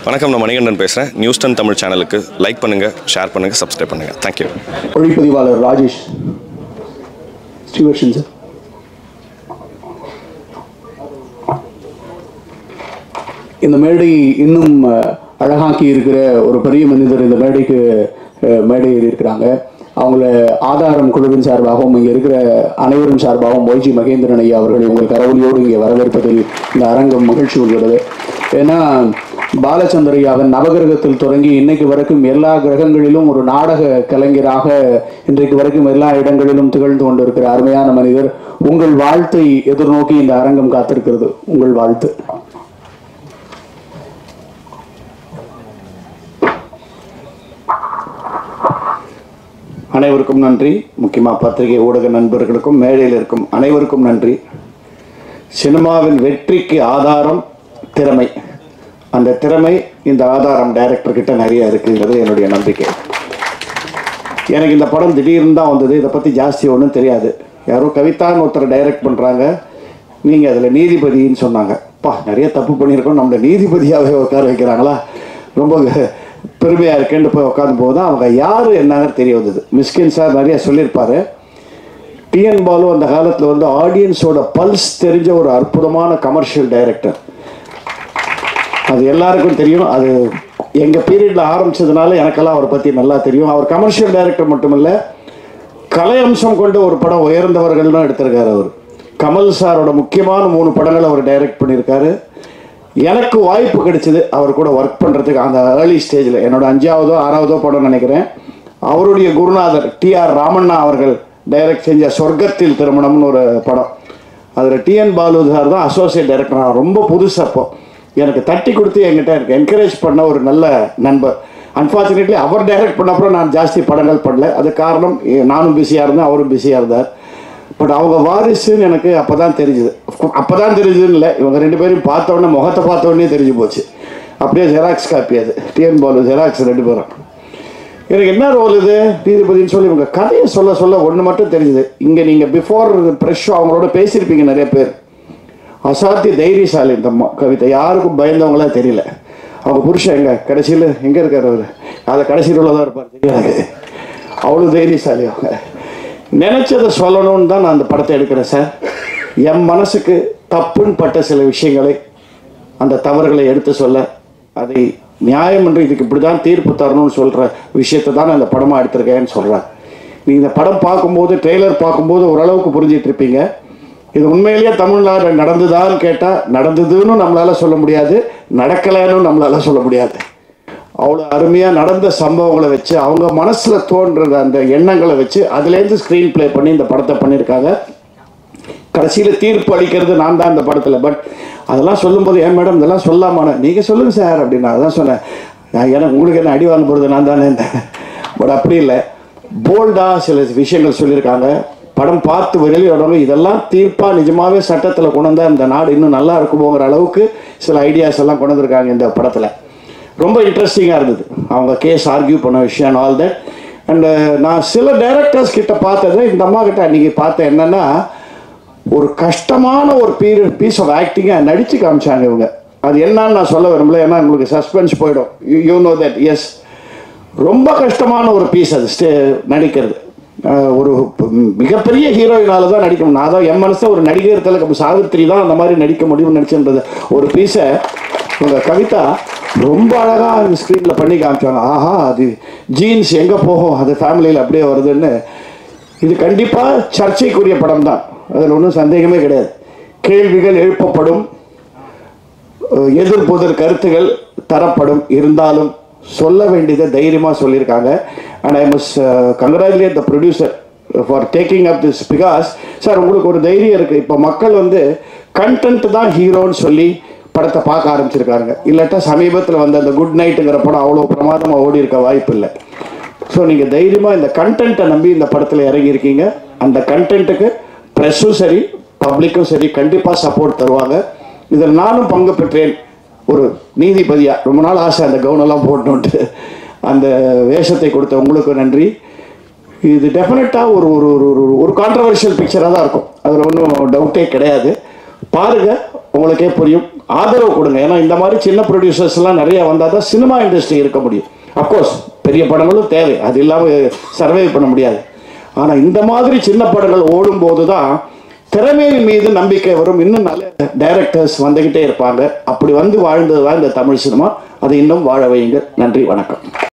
வணக்கம் நான் மணிகண்டன் பேசுகிறேன் நியூஸ் டென் தமிழ் சேனலுக்கு லைக் பண்ணுங்கள் ஷேர் பண்ணுங்கள் சப்ஸ்கிரைப் பண்ணுங்கள் தேங்க்யூ ஒளிப்பதிவாளர் ராஜேஷ் ஸ்ரீவர்ஷன் சார் இந்த மேடை இன்னும் அஹ், அழகாக்கி இருக்கிற ஒரு பெரிய மனிதர் இந்த மேடைக்கு அஹ், மேடை ஏறி இருக்கிறாங்க அவங்கள ஆதாரம் குழுவின் சார்பாகவும் இங்கே இருக்கிற அனைவரும் சார்பாகவும் ஒய்ஜி மகேந்திரன் ஐயா அவர்களை உங்கள் கரவொலியோடு இங்கே வரவேற்பதில் இந்த அரங்கம் மகிழ்ச்சி கொள்கிறது ஏன்னா பாலச்சந்திரையாவின் நவகிரகத்தில் தொடங்கி இன்னைக்கு வரைக்கும் எல்லா கிரகங்களிலும் ஒரு நாடக கலைஞராக இன்றைக்கு வரைக்கும் எல்லா இடங்களிலும் திகழ்ந்து கொண்டிருக்கிற அருமையான மனிதர் உங்கள் வாழ்த்தை எதிர்நோக்கி இந்த அரங்கம் காத்திருக்கிறது உங்கள் வாழ்த்து அனைவருக்கும் நன்றி முக்கியமாக பத்திரிகை ஊடக நண்பர்களுக்கும் மேடையில் இருக்கும் அனைவருக்கும் நன்றி சினிமாவின் வெற்றிக்கு ஆதாரம் திறமை அந்த திறமை இந்த ஆதாரம் டைரக்டர் கிட்ட நிறைய இருக்குங்கிறது என்னுடைய நம்பிக்கை எனக்கு இந்த படம் திடீர்னு தான் வந்தது இதை பற்றி ஜாஸ்தி ஒன்றும் தெரியாது யாரோ கவிதான்னு ஒருத்தர் டைரக்ட் பண்ணுறாங்க நீங்கள் அதில் நீதிபதின்னு சொன்னாங்க பா நிறைய தப்பு பண்ணியிருக்கோம் நம்மளை நீதிபதியாகவே உட்கார வைக்கிறாங்களா ரொம்ப பெருமையாக இருக்கேன்னு போய் உட்காந்து போது தான் அவங்க யார் என்னன்னு தெரிய வந்தது மிஸ்கின் சார் நிறைய சொல்லியிருப்பாரு டிஎன் பாலு அந்த காலத்தில் வந்து ஆடியன்ஸோட பல்ஸ் தெரிஞ்ச ஒரு அற்புதமான கமர்ஷியல் டைரக்டர் அது எல்லாருக்கும் தெரியும் அது எங்கள் பீரியடில் ஆரம்பிச்சதுனால எனக்கெல்லாம் அவரை பற்றி நல்லா தெரியும் அவர் கமர்ஷியல் டைரக்டர் மட்டும் இல்லை கலை அம்சம் கொண்ட ஒரு படம் உயர்ந்தவர்கள்னு எடுத்திருக்காரு அவர் கமல் சாரோட முக்கியமான மூணு படங்கள் அவர் டைரக்ட் பண்ணியிருக்காரு எனக்கு வாய்ப்பு கிடைச்சது அவர் கூட ஒர்க் பண்ணுறதுக்கு அந்த ஏர்லி ஸ்டேஜில் என்னோட அஞ்சாவதோ ஆறாவதோ படம் நினைக்கிறேன் அவருடைய குருநாதர் டிஆர் ராமண்ணா அவர்கள் டைரக்ட் செஞ்ச சொர்க்கத்தில் திருமணம்னு ஒரு படம் அதில் டிஎன் பாலு சார் தான் அசோசியேட் டைரக்டர் நான் ரொம்ப புதுசு அப்போ எனக்கு தட்டி கொடுத்து என்கிட்ட எனக்கு என்கரேஜ் பண்ண ஒரு நல்ல நண்பர் அன்ஃபார்ச்சுனேட்லி அவர் டைரக்ட் பண்ண அப்புறம் நான் ஜாஸ்தி படங்கள் பண்ணல அது காரணம் எ- நானும் பிஸியாக இருந்தேன் அவரும் பிஸியாக இருந்தார் பட் அவங்க வாரிசுன்னு எனக்கு அப்போ தான் தெரிஞ்சுது அப்போ தான் தெரிஞ்சதுன்னு இல்லை இவங்க ரெண்டு பேரும் பார்த்த உடனே முகத்தை பார்த்த உடனே தெரிஞ்சு போச்சு அப்படியே ஜெராக்ஸ் காப்பி அது டிஎன் பாலு ஜெராக்ஸ் ரெண்டு பேரும் எனக்கு என்ன ரோல் இது நீதிபதினு சொல்லி இவங்க கதையை சொல்ல சொல்ல ஒன்று மட்டும் தெரிஞ்சுது இங்கே நீங்கள் பிஃபோர் ப்ரெஷ் அவங்களோட பேசியிருப்பீங்க நிறைய பேர் அசாத்திய தைரியசாலி இந்த அம்மா கவிதை யாருக்கும் பயந்தவங்களா தெரியல அவங்க புருஷன் எங்க கடைசியில் எங்கே இருக்கார் அவர் அதை கடைசி ரோல தான் இருப்பார் தெரியாது அவ்வளோ தைரியசாலி அவங்க நினைச்சதை சொல்லணும்னு தான் நான் அந்த படத்தை எடுக்கிறேன் சார் என் மனசுக்கு தப்புன்னு பட்ட சில விஷயங்களை அந்த தவறுகளை எடுத்து சொல்ல அதை நியாயம் என்று இதுக்கு இப்படி தான் தீர்ப்பு தரணும்னு சொல்கிற விஷயத்தை தான் நான் இந்த படமாக எடுத்திருக்கேன்னு சொல்கிறேன் நீ இந்த படம் பார்க்கும்போது ட்ரெய்லர் பார்க்கும்போது ஓரளவுக்கு புரிஞ்சிட்டு இருப்பீங்க இது உண்மையிலேயே தமிழ்நாடு நடந்துதான்னு கேட்டால் நடந்ததுன்னு நம்மளால சொல்ல முடியாது நடக்கலைன்னு நம்மளால சொல்ல முடியாது அவ்வளோ அருமையாக நடந்த சம்பவங்களை வச்சு அவங்க மனசில் தோன்றுற அந்த எண்ணங்களை வச்சு அதுலேருந்து ஸ்க்ரீன் ப்ளே பண்ணி இந்த படத்தை பண்ணியிருக்காங்க கடைசியில் தீர்ப்பு அளிக்கிறது நான் தான் இந்த படத்தில் பட் அதெல்லாம் சொல்லும்போது ஏன் மேடம் இதெல்லாம் சொல்லாமான நீங்கள் சொல்லுங்கள் சார் அப்படின்னு நான் அதான் சொன்னேன் நான் எனக்கு உங்களுக்கு என்ன அடி வாங்க போகிறது நான் தானே பட் அப்படி இல்லை போல்டாக சில விஷயங்கள் சொல்லியிருக்காங்க படம் பார்த்து வெளியிடறவங்க இதெல்லாம் தீர்ப்பாக நிஜமாவே சட்டத்தில் கொண்டு வந்தா இந்த நாடு இன்னும் நல்லா இருக்குமோங்கிற அளவுக்கு சில ஐடியாஸ் எல்லாம் கொண்டு வந்திருக்காங்க இந்த படத்தில் ரொம்ப இன்ட்ரெஸ்டிங்காக இருந்தது அவங்க கேஸ் ஆர்கியூ பண்ண விஷயம் ஆல் தட் அண்டு நான் சில டைரக்டர்ஸ் கிட்ட பார்த்தது இந்த அம்மா கிட்ட அன்றைக்கி பார்த்தேன் என்னென்னா ஒரு கஷ்டமான ஒரு பீரியட் பீஸ் ஆஃப் ஆக்டிங்கை நடித்து காமிச்சாங்க இவங்க அது என்னன்னு நான் சொல்ல விரும்பல ஏன்னா உங்களுக்கு சஸ்பென்ஸ் போயிடும் யூ நோ தட் எஸ் ரொம்ப கஷ்டமான ஒரு பீஸ் அது ஸ்டே நடிக்கிறது அஹ் ஒரு மிகப்பெரிய ஹீரோயினால தான் நடிக்க முடியும் நான் தான் என் மனசில் ஒரு நடிகர் திலகம் சாவித்திரி தான் அந்த மாதிரி நடிக்க முடியும்னு நினச்சின்றது ஒரு பீஸை உங்கள் கவிதா ரொம்ப அழகாக ஸ்க்ரீனில் பண்ணி காமிச்சாங்க ஆஹா அது ஜீன்ஸ் எங்கே போகும் அது ஃபேமிலியில் அப்படியே வருதுன்னு இது கண்டிப்பாக சர்ச்சைக்குரிய படம் தான் அதில் ஒன்றும் சந்தேகமே கிடையாது கேள்விகள் எழுப்பப்படும் அஹ் எதிர்புதிர் கருத்துகள் தரப்படும் இருந்தாலும் சொல்ல வேண்டியதை தைரியமாக சொல்லியிருக்காங்க and I must congratulate the producer for taking up this because sir உங்களுக்கு ஒரு தைரியம் இருக்குது இப்போ மக்கள் வந்து கண்டென்ட் தான் ஹீரோன்னு சொல்லி படத்தை பார்க்க ஆரம்பிச்சிருக்காங்க இல்லாட்டா சமீபத்தில் வந்த அந்த குட் நைட்டுங்கிற படம் அவ்வளோ பிரமாதமாக ஓடி இருக்க வாய்ப்பு இல்லை ஸோ நீங்கள் தைரியமாக இந்த கண்டென்ட்டை நம்பி இந்த படத்தில் இறங்கியிருக்கீங்க அந்த கண்டென்ட்டுக்கு ப்ரெஸ்ஸும் சரி பப்ளிக்கும் சரி கண்டிப்பாக சப்போர்ட் தருவாங்க இதில் நானும் பங்கு பெற்றேன் ஒரு நீதிபதியா ரொம்ப நாள் ஆசை அந்த கவுனெல்லாம் போடணுன்ட்டு அந்த வேஷத்தை கொடுத்த உங்களுக்கு நன்றி இது டெஃபினட்டாக ஒரு ஒரு ஒரு ஒரு ஒரு கான்ட்ரவர்ஷியல் பிக்சராக தான் இருக்கும் அதில் ஒன்றும் டவுட்டே கிடையாது பாருங்க உங்களுக்கே புரியும் ஆதரவு கொடுங்க ஏன்னா இந்த மாதிரி சின்ன ப்ரொடியூசர்ஸ் எல்லாம் நிறைய வந்தால் தான் சினிமா இண்டஸ்ட்ரி இருக்க முடியும் அப்கோர்ஸ் பெரிய படங்களும் தேவை அது இல்லாமல் சர்வே பண்ண முடியாது ஆனால் இந்த மாதிரி சின்ன படங்கள் ஓடும்போது தான் திறமையின் மீது நம்பிக்கை வரும் இன்னும் நல்ல டைரக்டர்ஸ் வந்துக்கிட்டே இருப்பாங்க அப்படி வந்து வாழ்ந்தது தான் இந்த தமிழ் சினிமா அதை இன்னும் வாழ வையுங்க நன்றி வணக்கம்